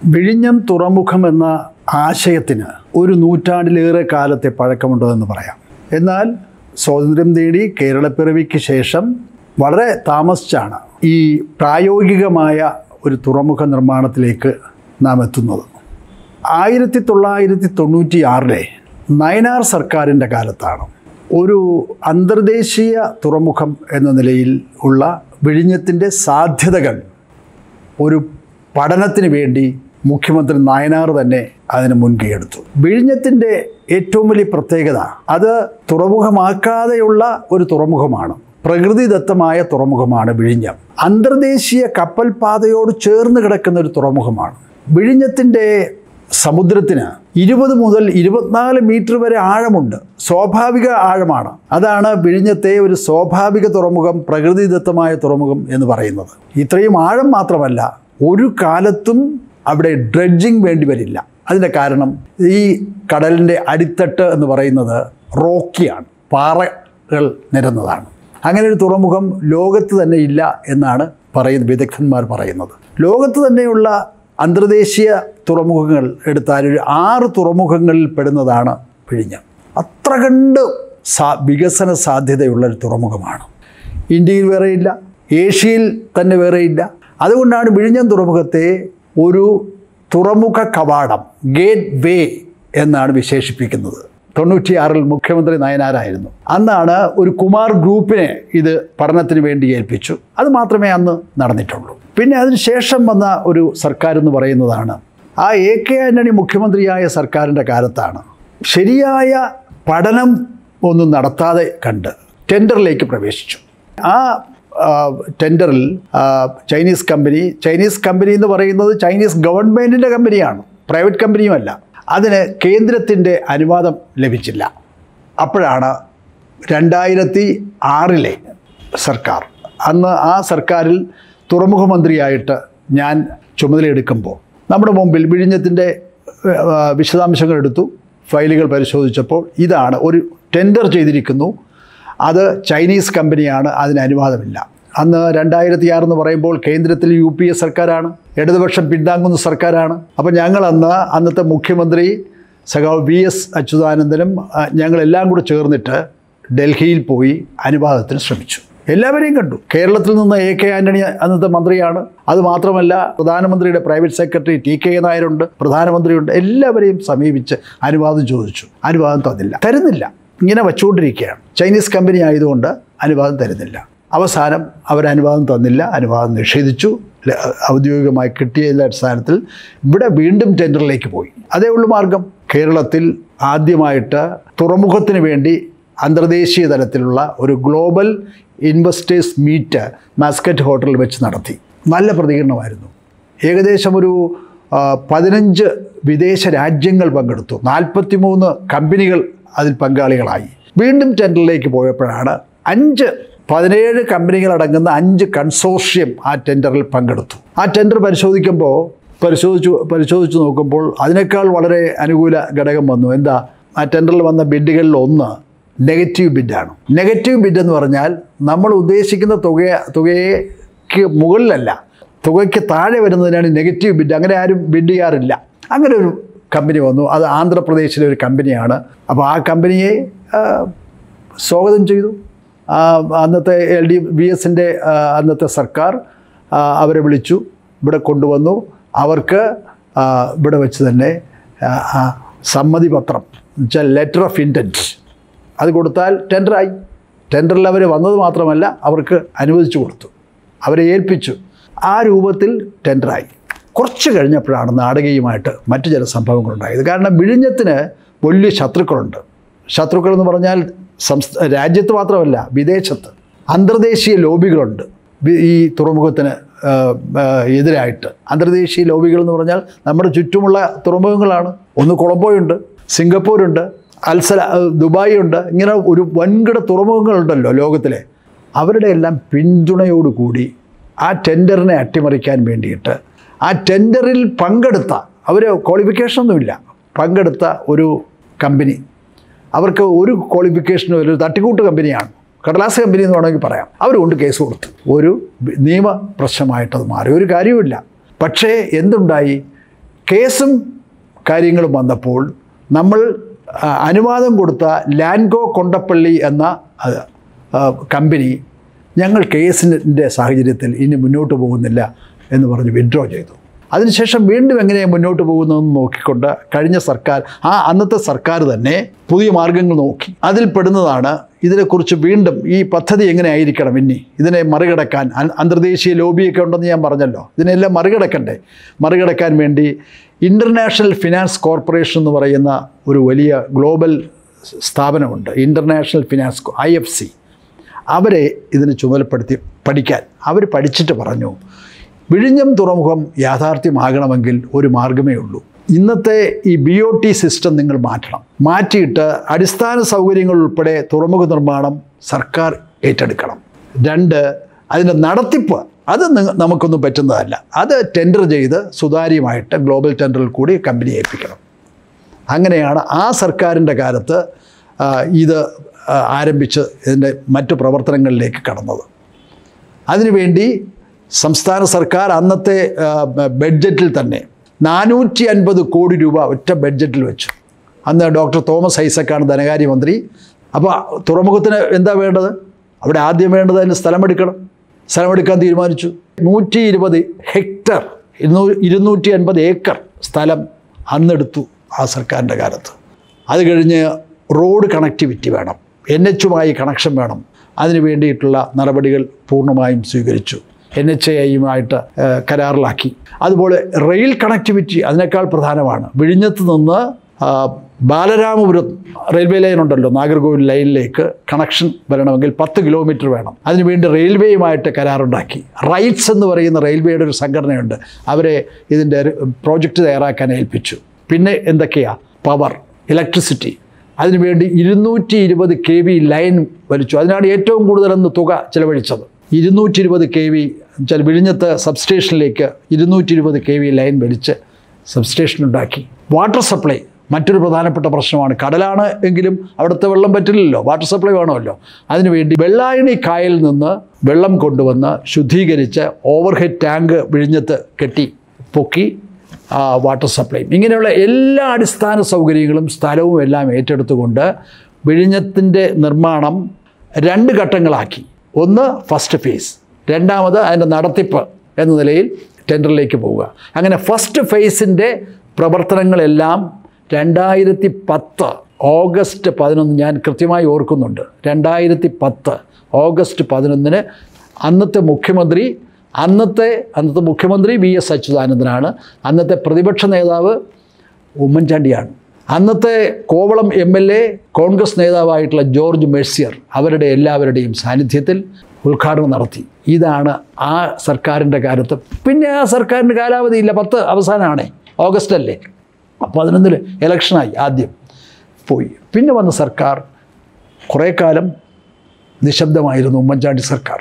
വിഴിഞ്ഞം തുറമുഖം എന്ന ആശയത്തിന് ഒരു നൂറ്റാണ്ടിലേറെ കാലത്തെ പഴക്കമുണ്ടോ എന്ന് പറയാം എന്നാൽ സ്വാതന്ത്ര്യം നേടി കേരളപ്പിറവിക്ക് ശേഷം വളരെ താമസിച്ചാണ് ഈ പ്രായോഗികമായ ഒരു തുറമുഖ നിർമ്മാണത്തിലേക്ക് നാം എത്തുന്നത് ആയിരത്തി തൊള്ളായിരത്തി തൊണ്ണൂറ്റി ആറിലെ നയനാർ സർക്കാരിൻ്റെ കാലത്താണ് ഒരു അന്തർദേശീയ തുറമുഖം എന്ന നിലയിൽ ഉള്ള വിഴിഞ്ഞത്തിൻ്റെ സാധ്യതകൾ ഒരു പഠനത്തിന് വേണ്ടി മുഖ്യമന്ത്രി നായനാർ തന്നെ അതിന് മുൻകൈയെടുത്തു വിഴിഞ്ഞത്തിൻ്റെ ഏറ്റവും വലിയ പ്രത്യേകത അത് തുറമുഖമാക്കാതെയുള്ള ഒരു തുറമുഖമാണ് പ്രകൃതിദത്തമായ തുറമുഖമാണ് വിഴിഞ്ഞം അന്തർദേശീയ കപ്പൽ പാതയോട് ചേർന്ന് കിടക്കുന്ന ഒരു തുറമുഖമാണ് വിഴിഞ്ഞത്തിൻ്റെ സമുദ്രത്തിന് ഇരുപത് മുതൽ ഇരുപത്തിനാല് മീറ്റർ വരെ ആഴമുണ്ട് സ്വാഭാവിക ആഴമാണ് അതാണ് വിഴിഞ്ഞത്തെ ഒരു സ്വാഭാവിക തുറമുഖം പ്രകൃതിദത്തമായ തുറമുഖം എന്ന് പറയുന്നത് ഇത്രയും ആഴം മാത്രമല്ല ഒരു കാലത്തും അവിടെ ഡ്രഡ്ജിങ് വേണ്ടി വരില്ല അതിൻ്റെ കാരണം ഈ കടലിൻ്റെ അടിത്തട്ട് എന്ന് പറയുന്നത് റോക്കിയാണ് പാറകൾ നിരന്നതാണ് അങ്ങനെ ഒരു തുറമുഖം ലോകത്ത് തന്നെ ഇല്ല എന്നാണ് പറയുന്നത് വിദഗ്ധന്മാർ പറയുന്നത് ലോകത്ത് തന്നെയുള്ള അന്തർദേശീയ തുറമുഖങ്ങൾ എടുത്താൽ ഒരു ആറ് തുറമുഖങ്ങളിൽ പെടുന്നതാണ് വിഴിഞ്ഞം അത്ര കണ്ട് സാ വികസന സാധ്യതയുള്ള ഒരു തുറമുഖമാണ് ഇന്ത്യയിൽ വേറെയില്ല ഏഷ്യയിൽ തന്നെ വേറെയില്ല അതുകൊണ്ടാണ് വിഴിഞ്ഞം തുറമുഖത്തെ ഒരു തുറമുഖ കവാടം ഗേറ്റ് വേ എന്നാണ് വിശേഷിപ്പിക്കുന്നത് തൊണ്ണൂറ്റിയാറിൽ മുഖ്യമന്ത്രി നയനാരായിരുന്നു അന്നാണ് ഒരു കുമാർ ഗ്രൂപ്പിനെ ഇത് പഠനത്തിന് വേണ്ടി ഏൽപ്പിച്ചു അത് മാത്രമേ അന്ന് നടന്നിട്ടുള്ളൂ പിന്നെ അതിനുശേഷം വന്ന ഒരു സർക്കാർ എന്ന് പറയുന്നതാണ് ആ എ കെ ആൻ്റണി മുഖ്യമന്ത്രിയായ സർക്കാരിൻ്റെ കാലത്താണ് ശരിയായ പഠനം ഒന്നും നടത്താതെ കണ്ട് ടെൻഡറിലേക്ക് പ്രവേശിച്ചു ആ ആ, ടെൻഡറിൽ ആ, ചൈനീസ് കമ്പനി ചൈനീസ് കമ്പനി എന്ന് പറയുന്നത് ചൈനീസ് ഗവൺമെൻറ്റിൻ്റെ കമ്പനിയാണ് പ്രൈവറ്റ് കമ്പനിയുമല്ല അതിന് കേന്ദ്രത്തിൻ്റെ അനുവാദം ലഭിച്ചില്ല അപ്പോഴാണ് രണ്ടായിരത്തി ആറിലെ സർക്കാർ അന്ന് ആ സർക്കാരിൽ തുറമുഖ മന്ത്രിയായിട്ട് ഞാൻ ചുമതലയെടുക്കുമ്പോൾ നമ്മുടെ മുമ്പിൽ വിഴിഞ്ഞത്തിൻ്റെ ആ, വിശദാംശങ്ങൾ എടുത്തു ഫയലുകൾ പരിശോധിച്ചപ്പോൾ ഇതാണ് ഒരു ടെൻഡർ ചെയ്തിരിക്കുന്നു അത് ചൈനീസ് കമ്പനിയാണ് അതിന് അനുവാദമില്ല അന്ന് രണ്ടായിരത്തി ആറ് എന്ന് പറയുമ്പോൾ കേന്ദ്രത്തിൽ യു പി എ സർക്കാരാണ് ഇടതുപക്ഷം പിന്താങ്ങുന്ന സർക്കാരാണ് അപ്പോൾ ഞങ്ങൾ അന്ന് അന്നത്തെ മുഖ്യമന്ത്രി സഖാവ് വി എസ് അച്യുതാനന്ദനും ആ, ഞങ്ങളെല്ലാം കൂടെ ചേർന്നിട്ട് ഡൽഹിയിൽ പോയി അനുവാദത്തിന് ശ്രമിച്ചു എല്ലാവരെയും കണ്ടു കേരളത്തിൽ നിന്ന് എ കെ ആന്റണി അന്നത്തെ മന്ത്രിയാണ് അത് മാത്രമല്ല പ്രധാനമന്ത്രിയുടെ പ്രൈവറ്റ് സെക്രട്ടറി ടി കെ നായരുണ്ട് പ്രധാനമന്ത്രിയുണ്ട് എല്ലാവരെയും സമീപിച്ച് അനുവാദം ചോദിച്ചു അനുവാദം തന്നില്ല തരുന്നില്ല ഇങ്ങനെ വച്ചുകൊണ്ടിരിക്കുകയാണ് ചൈനീസ് കമ്പനി ആയതുകൊണ്ട് അനുവാദം തരുന്നില്ല അവസാനം അവർ അനുവാദം തന്നില്ല അനുവാദം നിഷേധിച്ചു ല- ഔദ്യോഗികമായി കിട്ടിയതിൻ്റെ അടിസ്ഥാനത്തിൽ ഇവിടെ വീണ്ടും ടെൻഡറിലേക്ക് പോയി അതേ ഉള്ളൂ മാർഗം കേരളത്തിൽ ആദ്യമായിട്ട് തുറമുഖത്തിന് വേണ്ടി അന്തർദേശീയ തലത്തിലുള്ള ഒരു ഗ്ലോബൽ ഇൻവെസ്റ്റേഴ്സ് മീറ്റ് മാസ്കറ്റ് ഹോട്ടലിൽ വെച്ച് നടത്തി നല്ല പ്രതികരണമായിരുന്നു ഏകദേശം ഒരു ആ, പതിനഞ്ച് വിദേശ രാജ്യങ്ങൾ പങ്കെടുത്തു നാൽപ്പത്തിമൂന്ന് കമ്പനികൾ അതിൽ പങ്കാളികളായി വീണ്ടും ടെൻഡറിലേക്ക് പോയപ്പോഴാണ് അഞ്ച് പതിനേഴ് കമ്പനികളടങ്ങുന്ന അഞ്ച് കൺസോർഷ്യം ആ ടെൻഡറിൽ പങ്കെടുത്തു ആ ടെൻഡർ പരിശോധിക്കുമ്പോൾ പരിശോധിച്ചു പരിശോധിച്ച് നോക്കുമ്പോൾ അതിനേക്കാൾ വളരെ അനുകൂല ഘടകം വന്നു എന്താ ആ ടെൻഡറിൽ വന്ന ബിഡുകളിൽ ഒന്ന് നെഗറ്റീവ് ബിഡാണ് നെഗറ്റീവ് ബിഡ് എന്ന് പറഞ്ഞാൽ നമ്മൾ ഉദ്ദേശിക്കുന്ന തുക തുകയ്ക്ക് മുകളിലല്ല തുകയ്ക്ക് താഴെ വരുന്നതിനാണ് നെഗറ്റീവ് ബിഡ് അങ്ങനെ ആരും ബിഡ് ചെയ്യാറില്ല അങ്ങനെ ഒരു കമ്പനി വന്നു അത് ആന്ധ്രാപ്രദേശിലെ ഒരു കമ്പനിയാണ് അപ്പോൾ ആ കമ്പനിയെ ആ, സ്വാഗതം ചെയ്തു ആ, അന്നത്തെ എൽ ഡി ബി എസിൻ്റെ അന്നത്തെ സർക്കാർ ആ, അവരെ വിളിച്ചു ഇവിടെ കൊണ്ടുവന്നു അവർക്ക് ആ, ഇവിടെ വെച്ച് തന്നെ ആ, ആ, സമ്മതി പത്രം വെച്ചാൽ ലെറ്റർ ഓഫ് ഇൻറ്റൻറ്റ് അത് കൊടുത്താൽ ടെൻഡറായി ടെൻഡറിൽ അവർ വന്നത് മാത്രമല്ല അവർക്ക് അനുവദിച്ചു കൊടുത്തു അവരെ ഏൽപ്പിച്ചു ആ രൂപത്തിൽ ടെൻഡറായി കുറച്ച് കഴിഞ്ഞപ്പോഴാണ് നാടകീയമായിട്ട് മറ്റു ചില സംഭവങ്ങളുണ്ടായത് കാരണം വിഴിഞ്ഞത്തിന് വലിയ ശത്രുക്കളുണ്ട് ശത്രുക്കൾ എന്ന് പറഞ്ഞാൽ സംസ്ഥ രാജ്യത്ത് മാത്രമല്ല വിദേശത്ത് അന്തർദേശീയ ലോബികളുണ്ട് വി- ഈ തുറമുഖത്തിന് ആ, ആ, എതിരായിട്ട് അന്തർദേശീയ ലോബികൾ എന്ന് പറഞ്ഞാൽ നമ്മുടെ ചുറ്റുമുള്ള തുറമുഖങ്ങളാണ് ഒന്ന് കൊളംബോയുണ്ട് സിംഗപ്പൂരുണ്ട് അൽസല ആ, ദുബായ് ഉണ്ട് ഇങ്ങനെ ഒരു വൻകിട തുറമുഖങ്ങളുണ്ടല്ലോ ലോകത്തിലെ അവരുടെ എല്ലാം പിന്തുണയോടുകൂടി ആ ടെൻഡറിനെ അട്ടിമറിക്കാൻ വേണ്ടിയിട്ട് ആ ടെൻഡറിൽ പങ്കെടുത്ത അവർ ക്വാളിഫിക്കേഷനൊന്നുമില്ല പങ്കെടുത്ത ഒരു കമ്പനി അവർക്ക് ഒരു ക്വാളിഫിക്കേഷനും ഒരു തട്ടിക്കൂട്ട് കമ്പനിയാണ് കടലാസ് കമ്പനി എന്ന് വേണമെങ്കിൽ പറയാം അവർ കൊണ്ട് കേസ് കൊടുത്തു ഒരു നിയമ പ്രശ്നമായിട്ടത് മാറി ഒരു കാര്യവുമില്ല പക്ഷേ എന്തുണ്ടായി കേസും കാര്യങ്ങളും വന്നപ്പോൾ നമ്മൾ ആ, അനുവാദം കൊടുത്ത ലാൻഗോ കൊണ്ടപ്പള്ളി എന്ന ആ, ആ, കമ്പനി ഞങ്ങൾ കേസിൻ്റെ സാഹചര്യത്തിൽ ഇനി മുന്നോട്ട് പോകുന്നില്ല എന്ന് പറഞ്ഞ് വിഡ്രോ ചെയ്തു അതിനുശേഷം വീണ്ടും എങ്ങനെ മുന്നോട്ട് പോകുന്നതെന്ന് നോക്കിക്കൊണ്ട് കഴിഞ്ഞ സർക്കാർ ആ അന്നത്തെ സർക്കാർ തന്നെ പുതിയ മാർഗങ്ങൾ നോക്കി അതിൽ പെടുന്നതാണ് ഇതിനെക്കുറിച്ച് വീണ്ടും ഈ പദ്ധതി എങ്ങനെ ആയിരിക്കണം ഇനി ഇതിനെ മറികടക്കാൻ അൻ- അന്തർദേശീയ ലോബിയൊക്കെ ഉണ്ടെന്ന് ഞാൻ പറഞ്ഞല്ലോ ഇതിനെല്ലാം മറികടക്കണ്ടേ മറികടക്കാൻ വേണ്ടി ഇൻ്റർനാഷണൽ ഫിനാൻസ് കോർപ്പറേഷൻ എന്ന് പറയുന്ന ഒരു വലിയ ഗ്ലോബൽ സ്ഥാപനമുണ്ട് international finance I F C അവരെ ഇതിന് ചുമതലപ്പെടുത്തി പഠിക്കാൻ അവർ പഠിച്ചിട്ട് പറഞ്ഞു വിഴിഞ്ഞം തുറമുഖം യാഥാർത്ഥ്യമാകണമെങ്കിൽ ഒരു മാർഗമേ ഉള്ളൂ ഇന്നത്തെ ഈ ബി ഒ ടി സിസ്റ്റം നിങ്ങൾ മാറ്റണം മാറ്റിയിട്ട് അടിസ്ഥാന സൗകര്യങ്ങൾ ഉൾപ്പെടെ തുറമുഖ നിർമ്മാണം സർക്കാർ ഏറ്റെടുക്കണം രണ്ട് അതിൻ്റെ നടത്തിപ്പ് അത് നി- നമുക്കൊന്നും പറ്റുന്നതല്ല അത് ടെൻഡർ ചെയ്ത് സുതാര്യമായിട്ട് ഗ്ലോബൽ ടെൻഡറിൽ കൂടി കമ്പനി ഏൽപ്പിക്കണം അങ്ങനെയാണ് ആ സർക്കാരിൻ്റെ കാലത്ത് ആ, ഇത് ആ, ആരംഭിച്ച് ഇതിൻ്റെ മറ്റു പ്രവർത്തനങ്ങളിലേക്ക് കടന്നത് അതിനുവേണ്ടി സംസ്ഥാന സർക്കാർ അന്നത്തെ ആ, ബ- ബഡ്ജറ്റിൽ തന്നെ നാനൂറ്റി അൻപത് കോടി രൂപ ഒറ്റ ബഡ്ജറ്റിൽ വെച്ചു അന്ന് ഡോക്ടർ തോമസ് ഐസക്കാണ് ധനകാര്യമന്ത്രി അപ്പോൾ തുറമുഖത്തിന് എന്താ വേണ്ടത് അവിടെ ആദ്യം വേണ്ടത് അതിന് സ്ഥലമെടുക്കണം സ്ഥലമെടുക്കാൻ തീരുമാനിച്ചു നൂറ്റി ഇരുപത് ഹെക്ടർ ഇരുന്നൂ ഇരുന്നൂറ്റി അൻപത് ഏക്കർ സ്ഥലം അന്നെടുത്തു ആ സർക്കാരിൻ്റെ കാലത്ത് അത് കഴിഞ്ഞ് റോഡ് കണക്ടിവിറ്റി വേണം എൻ എച്ചുമായി കണക്ഷൻ വേണം അതിന് വേണ്ടിയിട്ടുള്ള നടപടികൾ പൂർണ്ണമായും സ്വീകരിച്ചു എൻ എച്ച് ഐയുമായിട്ട് കരാറിലാക്കി അതുപോലെ റെയിൽ കണക്ടിവിറ്റി അതിനേക്കാൾ പ്രധാനമാണ് വിഴിഞ്ഞത്ത് നിന്ന് ആ, ബാലരാമപുരം റെയിൽവേ ലൈൻ ഉണ്ടല്ലോ നാഗർകോവിൽ ലൈനിലേക്ക് കണക്ഷൻ വരണമെങ്കിൽ പത്ത് കിലോമീറ്റർ വേണം അതിനുവേണ്ടി റെയിൽവേയുമായിട്ട് കരാറുണ്ടാക്കി റൈറ്റ്സ് എന്ന് പറയുന്ന റെയിൽവേയുടെ ഒരു സംഘടനയുണ്ട് അവരെ ഇതിൻ്റെ പ്രോജക്റ്റ് തയ്യാറാക്കാൻ ഏൽപ്പിച്ചു പിന്നെ എന്തൊക്കെയാ പവർ ഇലക്ട്രിസിറ്റി അതിനുവേണ്ടി ഇരുന്നൂറ്റി ഇരുപത് കെ വി ലൈൻ വലിച്ചു അതിനാണ് ഏറ്റവും കൂടുതലെന്ന് തുക ചിലവഴിച്ചത് ഇരുന്നൂറ്റി ഇരുപത് കെ വി വെച്ചാൽ വിഴിഞ്ഞത്ത് സബ്സ്റ്റേഷനിലേക്ക് ഇരുന്നൂറ്റി ഇരുപത് കെ വി ലൈൻ വലിച്ച് സബ്സ്റ്റേഷൻ ഉണ്ടാക്കി വാട്ടർ സപ്ലൈ മറ്റൊരു പ്രധാനപ്പെട്ട പ്രശ്നമാണ് കടലാണ് എങ്കിലും അവിടുത്തെ വെള്ളം പറ്റില്ലല്ലോ വാട്ടർ സപ്ലൈ വേണമല്ലോ അതിനുവേണ്ടി വെള്ളായണി കായലിൽ നിന്ന് വെള്ളം കൊണ്ടുവന്ന് ശുദ്ധീകരിച്ച് ഓവർഹെഡ് ടാങ്ക് വിഴിഞ്ഞത്ത് കെട്ടി പൊക്കി ആ, വാട്ടർ സപ്ലൈ ഇങ്ങനെയുള്ള എല്ലാ അടിസ്ഥാന സൗകര്യങ്ങളും സ്ഥലവും എല്ലാം ഏറ്റെടുത്തുകൊണ്ട് വിഴിഞ്ഞത്തിൻ്റെ നിർമ്മാണം രണ്ട് ഘട്ടങ്ങളാക്കി ഒന്ന് ഫസ്റ്റ് ഫേസ് രണ്ടാമത് അതിൻ്റെ നടത്തിപ്പ് എന്ന നിലയിൽ ടെൻഡറിലേക്ക് പോവുക അങ്ങനെ ഫസ്റ്റ് ഫേസിൻ്റെ പ്രവർത്തനങ്ങളെല്ലാം രണ്ടായിരത്തി പത്ത് ഓഗസ്റ്റ് പതിനൊന്ന് ഞാൻ കൃത്യമായി ഓർക്കുന്നുണ്ട് രണ്ടായിരത്തി പത്ത് ഓഗസ്റ്റ് പതിനൊന്നിന് അന്നത്തെ മുഖ്യമന്ത്രി അന്നത്തെ അന്നത്തെ മുഖ്യമന്ത്രി വി എസ് അച്യുതാനന്ദനാണ് അന്നത്തെ പ്രതിപക്ഷ നേതാവ് ഉമ്മൻചാണ്ടിയാണ് അന്നത്തെ Kovalam M L A Congress നേതാവായിട്ടുള്ള ജോർജ് മെഴ്സിയർ അവരുടെ എല്ലാവരുടെയും സാന്നിധ്യത്തിൽ ഉദ്ഘാടനം നടത്തി ഇതാണ് ആ സർക്കാരിൻ്റെ കാലത്ത് പിന്നെ ആ സർക്കാരിൻ്റെ കാലാവധിയില്ല പത്ത് അവസാനമാണേ ഓഗസ്റ്റ് അല്ലേ പതിനൊന്നിൽ ഇലക്ഷനായി ആദ്യം പോയി പിന്നെ വന്ന സർക്കാർ കുറേ കാലം നിശബ്ദമായിരുന്നു ഉമ്മൻചാണ്ടി സർക്കാർ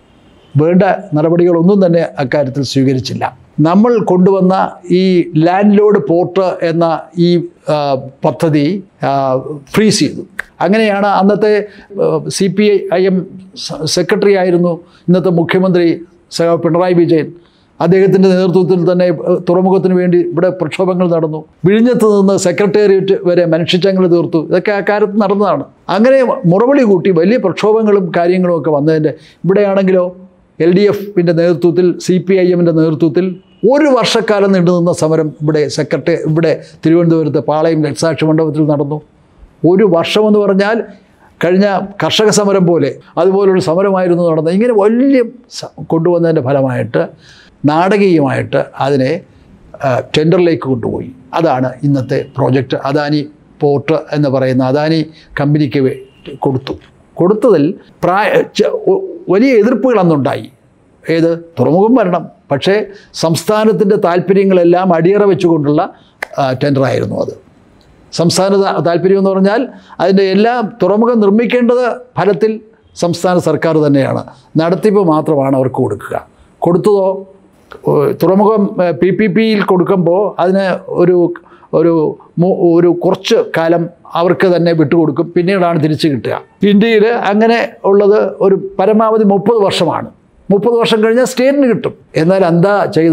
വേണ്ട നടപടികളൊന്നും തന്നെ അക്കാര്യത്തിൽ സ്വീകരിച്ചില്ല നമ്മൾ കൊണ്ടുവന്ന ഈ ലാൻഡ് ലോഡ് പോർട്ട് എന്ന ഈ ആ, പദ്ധതി ആ, ഫ്രീസ് ചെയ്തു അങ്ങനെയാണ് അന്നത്തെ C P I M secretary ആയിരുന്നു ഇന്നത്തെ മുഖ്യമന്ത്രി സഹ പിണറായി വിജയൻ അദ്ദേഹത്തിൻ്റെ നേതൃത്വത്തിൽ തന്നെ ഏഹ്, തുറമുഖത്തിന് വേണ്ടി ഇവിടെ പ്രക്ഷോഭങ്ങൾ നടന്നു വിഴിഞ്ഞത്ത് നിന്ന് സെക്രട്ടേറിയറ്റ് വരെ മനുഷ്യച്ചങ്ങൾ തീർത്തു ഇതൊക്കെ ആ കാലത്ത് നടന്നതാണ് അങ്ങനെ മുറവിളി കൂട്ടി വലിയ പ്രക്ഷോഭങ്ങളും കാര്യങ്ങളും ഒക്കെ വന്നതിൻ്റെ ഇവിടെയാണെങ്കിലോ എൽ ഡി എഫിൻ്റെ നേതൃത്വത്തിൽ സി പി ഐ എമ്മിൻ്റെ നേതൃത്വത്തിൽ ഒരു വർഷക്കാലം നീണ്ടുനിന്ന സമരം ഇവിടെ സെക്രട്ടറി ഇവിടെ തിരുവനന്തപുരത്ത് പാളയം രക്സാക്ഷി മണ്ഡപത്തിൽ നടന്നു ഒരു വർഷമെന്ന് പറഞ്ഞാൽ കഴിഞ്ഞ കർഷക സമരം പോലെ അതുപോലൊരു സമരമായിരുന്നു നടന്നത് ഇങ്ങനെ വലിയ സ- കൊണ്ടുവന്നതിൻ്റെ ഫലമായിട്ട് നാടകീയമായിട്ട് അതിനെ ആ, ടെൻഡറിലേക്ക് കൊണ്ടുപോയി അതാണ് ഇന്നത്തെ പ്രോജക്റ്റ് അദാനി പോർട്ട് എന്ന് പറയുന്ന അദാനി കമ്പനിക്ക് വേ- കൊടുത്തു കൊടുത്തതിൽ പ്രായ ച- ഒ- വലിയ എതിർപ്പുകൾ അന്നുണ്ടായി ഏത് തുറമുഖം വരണം പക്ഷേ സംസ്ഥാനത്തിൻ്റെ താല്പര്യങ്ങളെല്ലാം അടിയറ വെച്ചുകൊണ്ടുള്ള ആ, ടെൻഡറായിരുന്നു അത് സംസ്ഥാന താ- താല്പര്യം എന്ന് പറഞ്ഞാൽ അതിൻ്റെ എല്ലാം തുറമുഖം നിർമ്മിക്കേണ്ടത് ഫലത്തിൽ സംസ്ഥാന സർക്കാർ തന്നെയാണ് നടത്തിപ്പ് മാത്രമാണ് അവർക്ക് കൊടുക്കുക കൊടുത്തതോ ഏഹ് തുറമുഖം പി പി പിയിൽ കൊടുക്കുമ്പോൾ അതിന് ഒരു ഒരു മു- ഒരു കുറച്ച് കാലം അവർക്ക് തന്നെ വിട്ടുകൊടുക്കും പിന്നീടാണ് തിരിച്ച് കിട്ടുക ഇന്ത്യയിൽ അങ്ങനെ ഉള്ളത് ഒരു പരമാവധി മുപ്പത് വർഷമാണ് മുപ്പത് വർഷം കഴിഞ്ഞാൽ സ്റ്റേറ്റിന് കിട്ടും എന്നാൽ എന്താ ചെയ്തത്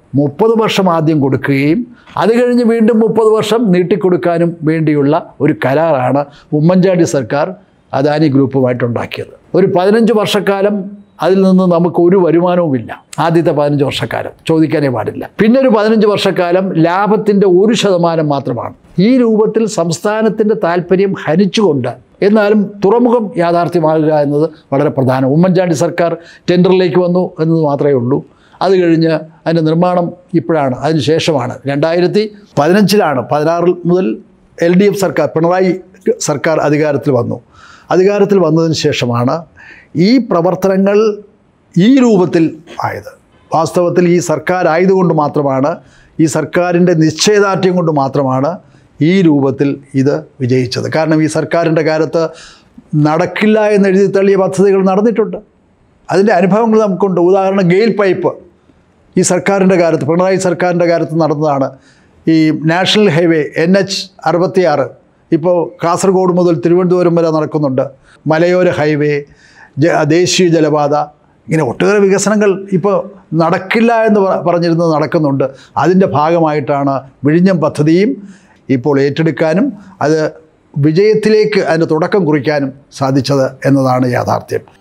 മുപ്പത് വർഷം ആദ്യം കൊടുക്കുകയും അത് കഴിഞ്ഞ് വീണ്ടും മുപ്പത് വർഷം നീട്ടിക്കൊടുക്കാനും വേണ്ടിയുള്ള ഒരു കരാറാണ് ഉമ്മൻചാണ്ടി സർക്കാർ അദാനി ഗ്രൂപ്പുമായിട്ടുണ്ടാക്കിയത് ഒരു പതിനഞ്ച് വർഷക്കാലം അതിൽ നിന്ന് നമുക്ക് ഒരു വരുമാനവുമില്ല ആദ്യത്തെ പതിനഞ്ച് വർഷക്കാലം ചോദിക്കാനേ പാടില്ല പിന്നെ ഒരു പതിനഞ്ച് വർഷക്കാലം ലാഭത്തിൻ്റെ ഒരു ശതമാനം മാത്രമാണ് ഈ രൂപത്തിൽ സംസ്ഥാനത്തിൻ്റെ താല്പര്യം ഹനിച്ചുകൊണ്ട് എന്നാലും തുറമുഖം യാഥാർത്ഥ്യമാകുക എന്നത് വളരെ പ്രധാനം ഉമ്മൻചാണ്ടി സർക്കാർ ടെൻഡറിലേക്ക് വന്നു എന്നത് മാത്രമേ ഉള്ളൂ അത് കഴിഞ്ഞ് അതിൻ്റെ നിർമ്മാണം ഇപ്പോഴാണ് അതിന് ശേഷമാണ് രണ്ടായിരത്തി പതിനഞ്ചിലാണ് പതിനാറിൽ മുതൽ എൽ ഡി എഫ് സർക്കാർ പിണറായി സർക്കാർ അധികാരത്തിൽ വന്നു അധികാരത്തിൽ വന്നതിന് ശേഷമാണ് ഈ പ്രവർത്തനങ്ങൾ ഈ രൂപത്തിൽ ആയത് വാസ്തവത്തിൽ ഈ സർക്കാർ ആയതുകൊണ്ട് മാത്രമാണ് ഈ സർക്കാരിൻ്റെ നിശ്ചയദാർഢ്യം കൊണ്ട് മാത്രമാണ് ഈ രൂപത്തിൽ ഇത് വിജയിച്ചത് കാരണം ഈ സർക്കാരിൻ്റെ കാലത്ത് നടക്കില്ല എന്ന് എഴുതി തള്ളിയ പദ്ധതികൾ നടന്നിട്ടുണ്ട് അതിൻ്റെ അനുഭവങ്ങൾ നമുക്കുണ്ട് ഉദാഹരണം ഗെയിൽ പൈപ്പ് ഈ സർക്കാരിൻ്റെ കാലത്ത് പിണറായി സർക്കാരിൻ്റെ കാലത്ത് നടന്നതാണ് ഈ നാഷണൽ ഹൈവേ എൻ എച്ച് അറുപത്തിയാറ് ഇപ്പോൾ കാസർഗോഡ് മുതൽ തിരുവനന്തപുരം വരെ നടക്കുന്നുണ്ട് മലയോര ഹൈവേ ജ ദേശീയ ജലപാത ഇങ്ങനെ ഒട്ടേറെ വികസനങ്ങൾ ഇപ്പോൾ നടക്കില്ല എന്ന് പ- പറഞ്ഞിരുന്നത് നടക്കുന്നുണ്ട് അതിൻ്റെ ഭാഗമായിട്ടാണ് വിഴിഞ്ഞം പദ്ധതിയും ഇപ്പോൾ ഏറ്റെടുക്കാനും അത് വിജയത്തിലേക്ക് അതിൻ്റെ തുടക്കം കുറിക്കാനും സാധിച്ചത് എന്നതാണ് യാഥാർത്ഥ്യം